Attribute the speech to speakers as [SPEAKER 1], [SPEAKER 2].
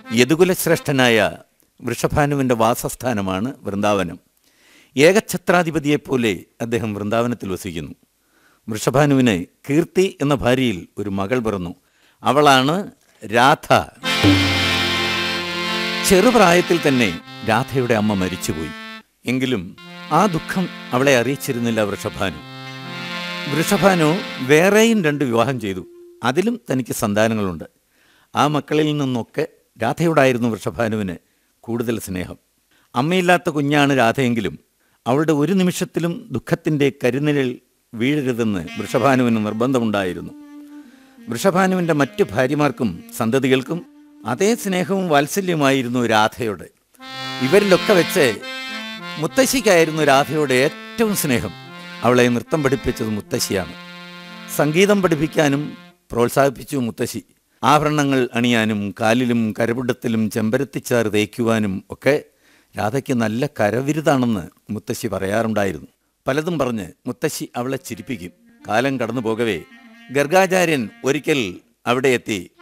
[SPEAKER 1] യദുകുലശ്രേഷ്ഠനായ വൃഷഭാനുവിൻ്റെ വാസസ്ഥാനമാണ് വൃന്ദാവനം ഏകഛത്രാധിപതിയെപ്പോലെ അദ്ദേഹം വൃന്ദാവനത്തിൽ വസിക്കുന്നു വൃഷഭാനുവിന് കീർത്തി എന്ന ഭാര്യയിൽ ഒരു മകൾ പിറന്നു അവളാണ് രാധ ചെറുപ്രായത്തിൽ തന്നെ രാധയുടെ അമ്മ മരിച്ചുപോയി എങ്കിലും ആ ദുഃഖം അവളെ അറിയിച്ചിരുന്നില്ല വൃഷഭാനു വൃഷഭാനു വേറെയും രണ്ട് വിവാഹം ചെയ്തു അതിലും തനിക്ക് സന്താനങ്ങളുണ്ട് ആ മക്കളിൽ നിന്നൊക്കെ രാധയോടായിരുന്നു വൃഷഭാനുവിന് കൂടുതൽ സ്നേഹം അമ്മയില്ലാത്ത കുഞ്ഞാണ് രാധയെങ്കിലും അവളുടെ ഒരു നിമിഷത്തിലും ദുഃഖത്തിൻ്റെ കരുനിഴൽ വീഴരുതെന്ന് വൃഷഭാനുവിന് നിർബന്ധമുണ്ടായിരുന്നു വൃഷഭാനുവിൻ്റെ മറ്റു ഭാര്യമാർക്കും സന്തതികൾക്കും അതേ സ്നേഹവും വാത്സല്യമായിരുന്നു രാധയോട് ഇവരിലൊക്കെ വെച്ച് മുത്തശ്ശിക്കായിരുന്നു രാധയോട് ഏറ്റവും സ്നേഹം അവളെ നൃത്തം പഠിപ്പിച്ചത് മുത്തശ്ശിയാണ് സംഗീതം പഠിപ്പിക്കാനും പ്രോത്സാഹിപ്പിച്ചു മുത്തശ്ശി ആഭരണങ്ങൾ അണിയാനും കാലിലും കരപിടത്തിലും ചെമ്പരത്തിച്ചാറ് തേക്കുവാനും ഒക്കെ രാധയ്ക്ക് നല്ല കരവിരുതാണെന്ന് മുത്തശ്ശി പറയാറുണ്ടായിരുന്നു പലതും പറഞ്ഞ് മുത്തശ്ശി അവളെ ചിരിപ്പിക്കും കാലം കടന്നു പോകവേ ഗർഗാചാര്യൻ ഒരിക്കൽ അവിടെ എത്തി